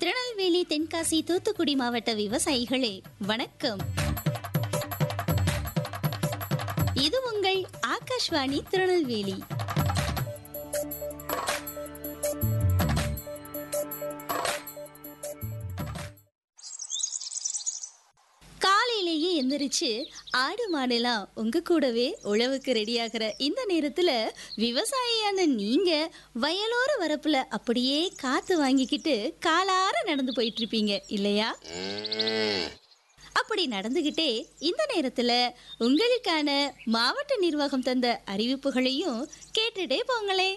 திருநெல்வேலி தென்காசி தூத்துக்குடி மாவட்ட விவசாயிகளே வணக்கம் இது உங்கள் ஆகாஷ்வாணி திருநெல்வேலி காலையிலேயே எந்திரிச்சு ஆடு மாடுலாம் உங்க கூடவே உழவுக்கு ரெடியாகிற இந்த நேரத்துல விவசாயியான நீங்க வயலோர வரப்புல அப்படியே காத்து வாங்கிக்கிட்டு காலார நடந்து போயிட்டு இருப்பீங்க இல்லையா அப்படி நடந்துகிட்டே இந்த நேரத்துல உங்களுக்கான மாவட்ட நிர்வாகம் தந்த அறிவிப்புகளையும் கேட்டுட்டே போங்களே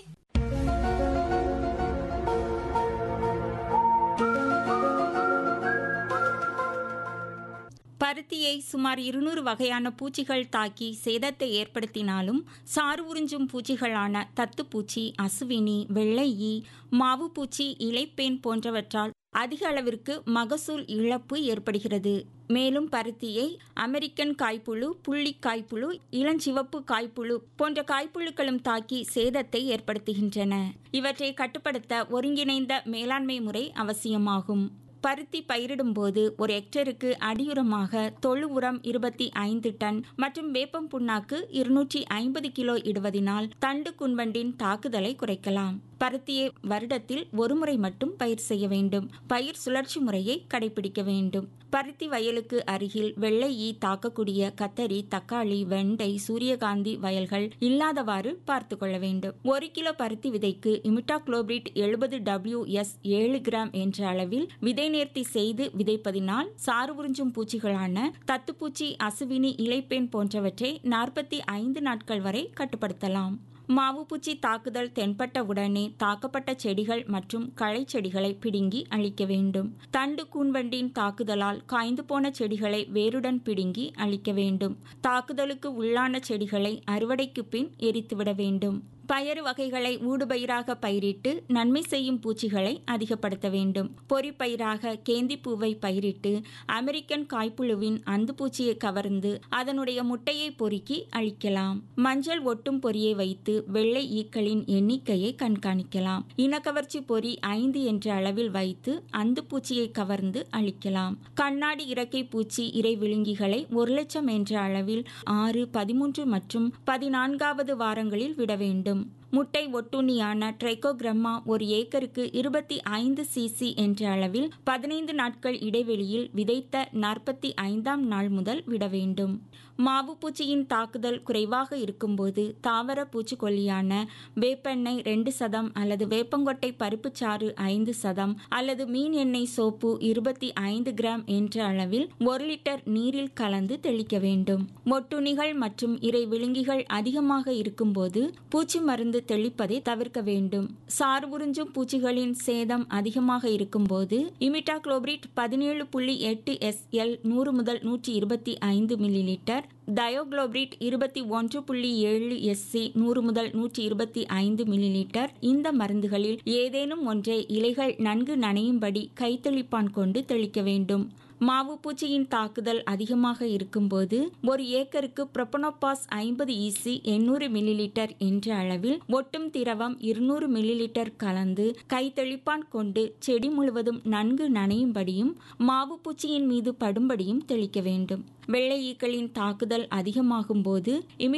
பருத்தியை சுமார் இருநூறு வகையான பூச்சிகள் தாக்கி சேதத்தை ஏற்படுத்தினாலும் சாறு உறிஞ்சும் பூச்சிகளான தத்துப்பூச்சி அசுவினி வெள்ளை ஈ மாவுப்பூச்சி இலைப்பேன் போன்றவற்றால் அதிக அளவிற்கு மகசூல் இழப்பு ஏற்படுகிறது மேலும் பருத்தியை அமெரிக்கன் காய்ப்புழு புள்ளி காய்ப்புழு இளஞ்சிவப்பு காய்ப்புழு போன்ற காய்ப்புழுக்களும் தாக்கி சேதத்தை ஏற்படுத்துகின்றன இவற்றை கட்டுப்படுத்த ஒருங்கிணைந்த மேலாண்மை முறை அவசியமாகும் பருத்தி பயிரிடும்போது ஒரு ஹெக்டருக்கு அடியுரமாக தொழு உரம் இருபத்தி ஐந்து டன் மற்றும் வேப்பம் புண்ணாக்கு இருநூற்றி ஐம்பது கிலோ இடுவதினால் தண்டு குன்வண்டின் தாக்குதலை குறைக்கலாம் பருத்தியை வருடத்தில் ஒருமுறை மட்டும் பயிர் செய்ய வேண்டும் பயிர் சுழற்சி முறையை கடைபிடிக்க வேண்டும் பருத்தி வயலுக்கு அருகில் வெள்ளை ஈ தாக்கக்கூடிய கத்தரி தக்காளி வெண்டை சூரியகாந்தி வயல்கள் இல்லாதவாறு பார்த்து கொள்ள வேண்டும் ஒரு கிலோ பருத்தி விதைக்கு இமிட்டாக்ளோபிரிட் எழுபது டபிள்யூ எஸ் ஏழு கிராம் என்ற அளவில் விதை நேர்த்தி செய்து விதைப்பதினால் சாறு உறிஞ்சும் பூச்சிகளான தத்துப்பூச்சி அசுவினி இலைப்பேன் போன்றவற்றை நாற்பத்தி ஐந்து நாட்கள் வரை கட்டுப்படுத்தலாம் மாவுப்பூச்சி தாக்குதல் தென்பட்ட உடனே தாக்கப்பட்ட செடிகள் மற்றும் களை செடிகளை பிடுங்கி அழிக்க வேண்டும் தண்டு கூன்வண்டின் தாக்குதலால் காய்ந்து போன செடிகளை வேருடன் பிடுங்கி அழிக்க வேண்டும் தாக்குதலுக்கு உள்ளான செடிகளை அறுவடைக்கு பின் எரித்துவிட வேண்டும் பயறு வகைகளை ஊடுபயிராக பயிரிட்டு நன்மை செய்யும் பூச்சிகளை அதிகப்படுத்த வேண்டும் பொறிப்பயிராக கேந்தி பூவை பயிரிட்டு அமெரிக்கன் காய்ப்புழுவின் அந்து பூச்சியை கவர்ந்து அதனுடைய முட்டையை பொறுக்கி அழிக்கலாம் மஞ்சள் ஒட்டும் பொறியை வைத்து வெள்ளை ஈக்களின் எண்ணிக்கையை கண்காணிக்கலாம் இனக்கவர்ச்சி பொறி ஐந்து என்ற அளவில் வைத்து அந்து பூச்சியை கவர்ந்து அழிக்கலாம் கண்ணாடி இறக்கை பூச்சி இறை விழுங்கிகளை ஒரு லட்சம் என்ற அளவில் ஆறு பதிமூன்று மற்றும் பதினான்காவது வாரங்களில் விட வேண்டும் முட்டை ஒட்டுண்ணியான ட்ரைகோகிரம்மா ஒரு ஏக்கருக்கு இருபத்தி ஐந்து சிசி என்ற அளவில் பதினைந்து நாட்கள் இடைவெளியில் விதைத்த நாற்பத்தி ஐந்தாம் நாள் முதல் விட வேண்டும் மாவு பூச்சியின் தாக்குதல் குறைவாக இருக்கும்போது தாவர பூச்சிக்கொல்லியான வேப்பெண்ணெய் ரெண்டு சதம் அல்லது வேப்பங்கொட்டை பருப்புச்சாறு ஐந்து சதம் அல்லது மீன் எண்ணெய் சோப்பு இருபத்தி ஐந்து கிராம் என்ற அளவில் ஒரு லிட்டர் நீரில் கலந்து தெளிக்க வேண்டும் மொட்டுணிகள் மற்றும் இறை விழுங்கிகள் அதிகமாக இருக்கும்போது பூச்சி மருந்து தெளிப்பதை தவிர்க்க வேண்டும் சாறு உறிஞ்சும் பூச்சிகளின் சேதம் அதிகமாக இருக்கும்போது இமிட்டாக்ளோபிரிட் பதினேழு புள்ளி எட்டு எஸ் எல் நூறு முதல் நூற்றி இருபத்தி ஐந்து மில்லி லிட்டர் டயோக்ளோபிரிட் இருபத்தி ஒன்று புள்ளி ஏழு எஸ்சி நூறு முதல் நூற்றி இருபத்தி ஐந்து மில்லி லிட்டர் இந்த மருந்துகளில் ஏதேனும் ஒன்றை இலைகள் நன்கு நனையும்படி கைத்தெளிப்பான் கொண்டு தெளிக்க வேண்டும் மாவு பூச்சியின் தாக்குதல் அதிகமாக இருக்கும்போது ஒரு ஏக்கருக்கு புரோபனோபாஸ் ஐம்பது ஈசி எண்ணூறு மில்லி லிட்டர் என்ற அளவில் ஒட்டும் திரவம் இருநூறு மில்லி லிட்டர் கலந்து கைத்தெளிப்பான் கொண்டு செடி முழுவதும் நன்கு நனையும்படியும் மாவு பூச்சியின் மீது படும்படியும் தெளிக்க வேண்டும் வெள்ளை ஈக்களின் தாக்குதல் அதிகமாகும் போது